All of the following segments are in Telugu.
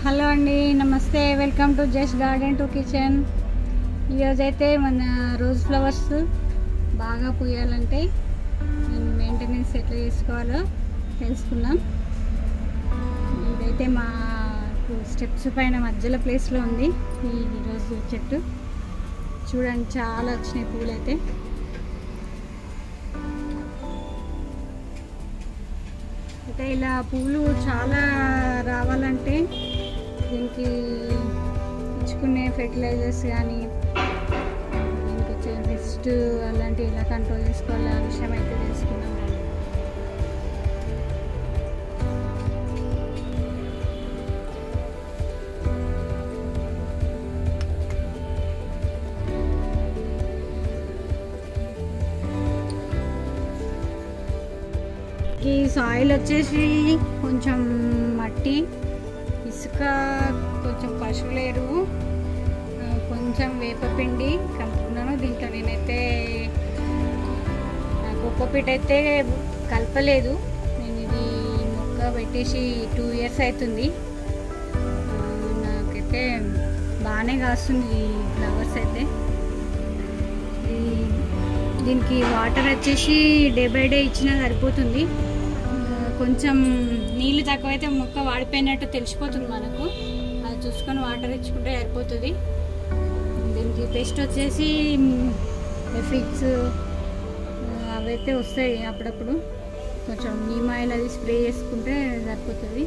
హలో అండి నమస్తే welcome to just garden to kitchen ఈరోజైతే మన రోజ్ ఫ్లవర్స్ బాగా పూయాలంటే మెయింటెనెన్స్ ఎట్లా చేసుకోవాలో తెలుసుకుందాం ఇదైతే మా స్టెప్స్ పైన మధ్యలో ప్లేస్లో ఉంది ఈ రోజు చెట్టు చూడండి చాలా వచ్చినాయి పూలు అయితే అయితే ఇలా పూలు చాలా రావాలంటే దీనికి ఇచ్చుకునే ఫెర్టిలైజర్స్ కానీ దీనికి వచ్చే పెస్ట్ అలాంటివి ఎలా కంట్రోల్ చేసుకోవాలో ఆ విషయం అయితే తెలుసుకున్నాం రండి. ఈ సాయిల్ వచ్చేసి కొంచెం మట్టి ఇసుక కొంచెం పశువుల ఎరువు ఆ, కొంచెం వేపపిండి కలుపుకున్నాను దీంట్లో నేనైతే కోకోపీట్ అయితే కలపలేదు నేను ఇది మొక్క పెట్టేసి టూ ఇయర్స్ అవుతుంది ఆ, నాకైతే బాగానే కాస్తుంది ఈ ఫ్లవర్స్ అయితే ఈ దీనికి వాటర్ వచ్చేసి డే బై డే ఇచ్చినా సరిపోతుంది ఇంకా కొంచెం నీళ్ళు తక్కువైతే మొక్క వాడిపోయినట్టు తెలిసిపోతుంది మనకు అది చూసుకొని వాటర్ ఇచ్చుకుంటే సరిపోతుంది దీనికి పెస్ట్ వచ్చేసి ఎఫిక్స్ అవైతే వస్తాయి అప్పుడప్పుడు కొంచెం నీమ్ ఆయిల్ అది స్ప్రే చేసుకుంటే సరిపోతుంది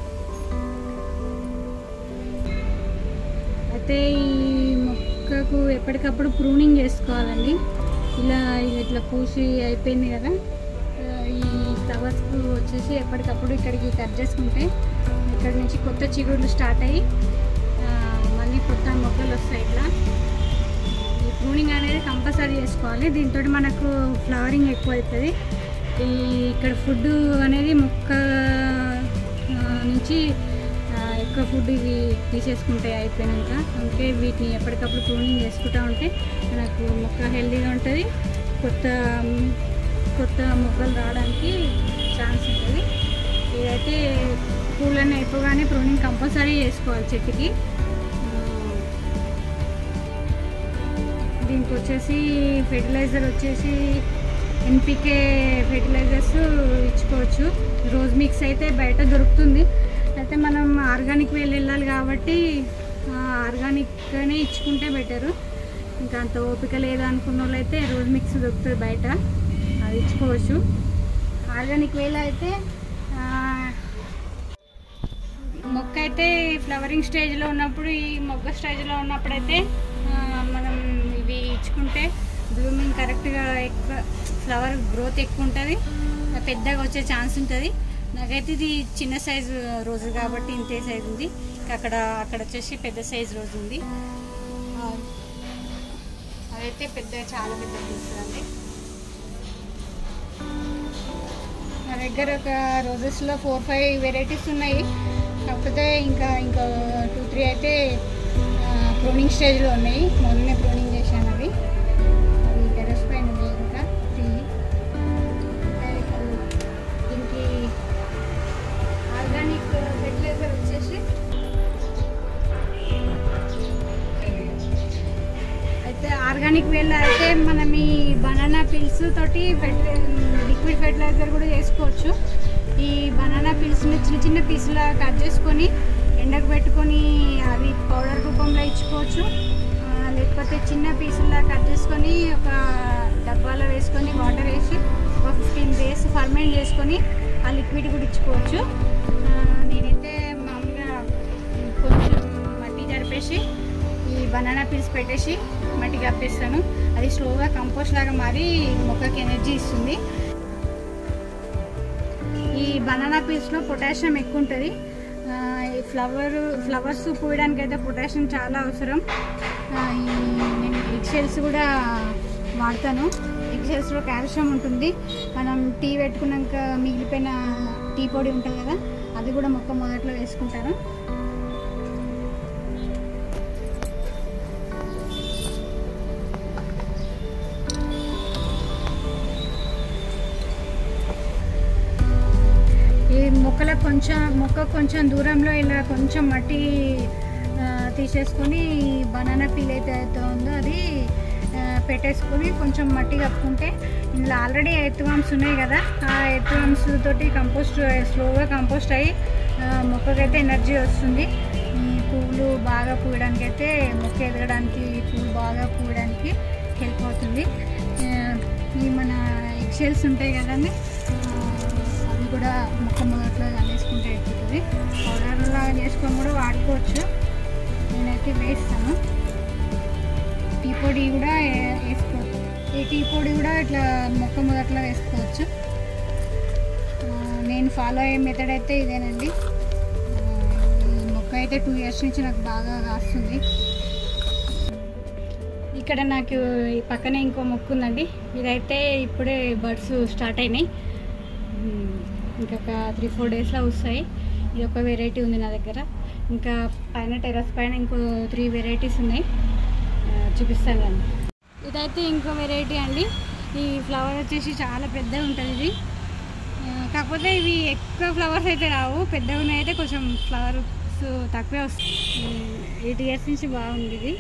అయితే ఈ మొక్కకు ఎప్పటికప్పుడు ప్రూనింగ్ చేసుకోవాలండి ఇలా ఇది ఇట్లా పూసి అయిపోయింది కదా ఆ, ఈ ఫ్లవర్స్కు వచ్చేసి ఎప్పటికప్పుడు ఇక్కడికి కట్ చేసుకుంటే ఇక్కడ నుంచి కొత్త చిగుళ్ళు స్టార్ట్ అయ్యి ఆ, మళ్ళీ కొత్త మొక్కలు వస్తాయి ఇట్లా ఈ ప్రూనింగ్ అనేది కంపల్సరీ చేసుకోవాలి దీంతో మనకు ఫ్లవరింగ్ ఎక్కువ అవుతుంది ఈ ఇక్కడ ఫుడ్ అనేది మొక్క ఆ, నుంచి ఆ, ఎక్కువ ఫుడ్ ఇవి తీసేసుకుంటాయి అయిపోయినాక అందుకే వీటిని ఎప్పటికప్పుడు ప్రూనింగ్ చేసుకుంటూ ఉంటే మనకు మొక్క హెల్తీగా ఉంటుంది కొత్త కొత్త మొక్కలు రావడానికి ఛాన్స్ ఉంటుంది ఇదైతే పూలన్నీ అయిపోగానే ప్రూనింగ్ కంపల్సరీ చేసుకోవాలి చెట్టుకి ఆ, దీనికి వచ్చేసి ఫెర్టిలైజర్ వచ్చేసి ఎన్పికే ఫెర్టిలైజర్స్ ఇచ్చుకోవచ్చు రోజ్ మిక్స్ అయితే బయట దొరుకుతుంది అయితే మనం ఆర్గానిక్ వేలు వెళ్ళాలి కాబట్టి ఆర్గానిక్గానే ఇచ్చుకుంటే బెటరు ఇంకా అంత ఓపిక లేదు అనుకున్న వాళ్ళు అయితే రోజ్ మిక్స్ దొరుకుతుంది బయట అది ఇచ్చుకోవచ్చు ఆర్గానిక్ వేలు అయితే ఆ, మొక్క అయితే ఫ్లవరింగ్ స్టేజ్లో ఉన్నప్పుడు ఈ మొగ్గ స్టేజ్లో ఉన్నప్పుడైతే ఆ, మనం ఇవి ఇచ్చుకుంటే బ్లూమింగ్ కరెక్ట్గా ఎక్కువ ఫ్లవర్ గ్రోత్ ఎక్కువ ఉంటుంది పెద్దగా వచ్చే ఛాన్స్ ఉంటుంది నాకైతే ఇది చిన్న సైజు రోజు కాబట్టి ఇంతే సైజు ఉంది ఇంకా అక్కడ అక్కడ వచ్చేసి పెద్ద సైజు రోజు ఉంది ఆ, అదైతే పెద్ద చాలా పెద్ద తీస్తుందండి నా దగ్గర ఒక రోజెస్లో ఫోర్ ఫైవ్ వెరైటీస్ ఉన్నాయి కాకపోతే ఇంకా ఇంకా టూ త్రీ అయితే ప్రూనింగ్ స్టేజ్లో ఉన్నాయి మొన్ననే ప్రూనింగ్ చేశాను అవి అవి టెరస్ పైన ఉన్నాయి ఇంకా త్రీ దీనికి ఆర్గానిక్ ఫెర్టిలైజర్ వచ్చేసి అయితే ఆర్గానిక్ వేళ అయితే మనం ఈ బనానా పిల్స్ తోటి ఫెర్టి లిక్విడ్ ఫెర్టిలైజర్ కూడా చేసుకోవచ్చు ఈ బనానా పిల్స్ని చిన్న చిన్న పీసులా కట్ చేసుకొని ఎండకు పెట్టుకొని అవి పౌడర్ రూపంలో ఇచ్చుకోవచ్చు ఆ, లేకపోతే చిన్న పీసులా కట్ చేసుకొని ఒక డబ్బాలో వేసుకొని వాటర్ వేసి ఒక ఫిఫ్టీన్ డేస్ ఫర్మెంట్ చేసుకొని ఆ లిక్విడ్ కూడా ఇచ్చుకోవచ్చు ఆ, నేనైతే మామూలుగా కొంచెం మట్టి జరిపేసి ఈ బనానా పీల్స్ పెట్టేసి మట్టి కప్పేస్తాను అది స్లోగా కంపోస్ట్ లాగా మారి మొక్కకి ఎనర్జీ ఇస్తుంది ఈ బనానా పీల్స్లో పొటాషియం ఎక్కువ ఉంటుంది ఆ, ఈ ఫ్లవర్ ఫ్లవర్స్ పూయడానికి అయితే పొటాషియం చాలా అవసరం ఆ, ఈ నేను ఎగ్ షెల్స్ కూడా వాడతాను ఎగ్ షెల్స్లో కాల్షియం ఉంటుంది మనం టీ పెట్టుకున్నాక మిగిలిపోయిన టీ పొడి ఉంటుంది కదా అది కూడా మొక్క మొదట్లో వేసుకుంటాను ఈ మొక్క మొక్కలకు కొంచెం మొక్క కొంచెం దూరంలో ఇలా కొంచెం మట్టి ఆ, తీసేసుకొని బనానా పీల్ అయితే అయితే ఉందో అది ఆ, పెట్టేసుకొని కొంచెం మట్టి కప్పుకుంటే ఇందులో ఆల్రెడీ ఎత్తువామ్స్ ఉన్నాయి కదా ఆ ఎత్తువామ్స్ తోటి కంపోస్ట్ స్లోగా కంపోస్ట్ అయ్యి ఆ, మొక్కకైతే ఎనర్జీ వస్తుంది ఈ పువ్వులు బాగా పూయడానికి అయితే మొక్క ఎదగడానికి పువ్వులు బాగా పూయడానికి హెల్ప్ అవుతుంది ఆ, ఈ మన ఎక్సెల్స్ ఉంటాయి కదండి ఆ, అవి కూడా మొక్క మొదట్లో వేసుకుంటే అయిపోతుంది పౌడర్లా చేసుకొని కూడా వాడుకోవచ్చు నేనైతే వేస్తాను టీ పొడి కూడా ఏ- వేసుకోవచ్చు ఈ టీ పొడి కూడా ఇట్లా మొక్క మొదట్లో వేసుకోవచ్చు ఆ, నేను ఫాలో అయ్యే మెథడ్ అయితే ఇదేనండి ఆ, ఈ మొక్క అయితే టూ ఇయర్స్ నుంచి నాకు బాగా కాస్తుంది ఇక్కడ నాకు ఈ పక్కనే ఇంకో మొక్క ఉందండి ఇదైతే ఇప్పుడే బర్డ్స్ స్టార్ట్ అయినాయి ఉమ్, ఇంకొక త్రీ ఫోర్ డేస్లో వస్తాయి ఇది ఒక వెరైటీ ఉంది నా దగ్గర ఇంకా పైన టెర్రస్ పైన ఇంకో త్రీ వెరైటీస్ ఉన్నాయి ఆ, చూపిస్తాను అండి ఇదైతే ఇంకో వెరైటీ అండి ఈ ఫ్లవర్ వచ్చేసి చాలా పెద్దగా ఉంటుంది ఇది ఆ, కాకపోతే ఇవి ఎక్కువ ఫ్లవర్స్ అయితే రావు పెద్దగా ఉన్నాయి అయితే కొంచెం ఫ్లవర్స్ తక్కువే వస్తాయి ఎయిట్ ఇయర్స్ నుంచి బాగుంది ఇది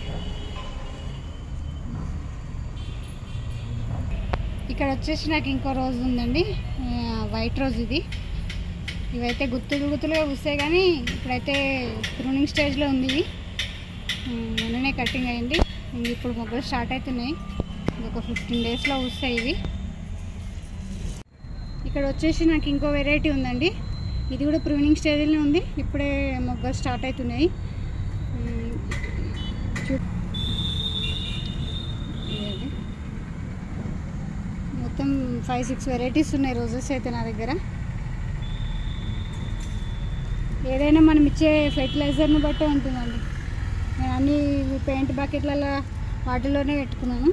ఇక్కడ వచ్చేసి నాకు ఇంకో రోజు ఉందండి ఆ, వైట్ రోజ్ ఇది ఇవైతే గుత్తులు గుత్తులుగా వస్తాయి కానీ ఇప్పుడైతే ప్రూనింగ్ స్టేజ్లో ఉంది ఇది ఆ, మొన్ననే కటింగ్ అయింది ఇంక ఇప్పుడు మొక్కలు స్టార్ట్ అవుతున్నాయి ఇంకొక ఫిఫ్టీన్ డేస్లో వస్తాయి ఇవి ఇక్కడ వచ్చేసి నాకు ఇంకో వెరైటీ ఉందండి ఇది కూడా ప్రూనింగ్ స్టేజ్లో ఉంది ఇప్పుడే మొగ్గలు స్టార్ట్ అవుతున్నాయి ఉమ్, చూ ఇదండి. మొత్తం ఫైవ్ సిక్స్ వెరైటీస్ ఉన్నాయి రోజెస్ అయితే నా దగ్గర ఏదైనా మనం ఇచ్చే ఫెర్టిలైజర్ని బట్టే ఉంటుందండి నేను అన్ని పెయింట్ బకెట్లలో వాటిలోనే పెట్టుకున్నాను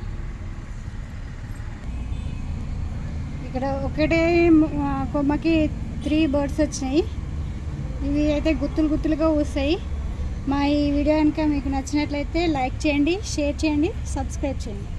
ఇక్కడ ఒకటే మ- ఆ, కొమ్మకి త్రీ బర్డ్స్ వచ్చినాయి ఇవి అయితే గుత్తులు గుత్తులుగా వస్తాయి మా ఈ వీడియో కనుక మీకు నచ్చినట్లయితే లైక్ చేయండి షేర్ చేయండి సబ్స్క్రైబ్ చేయండి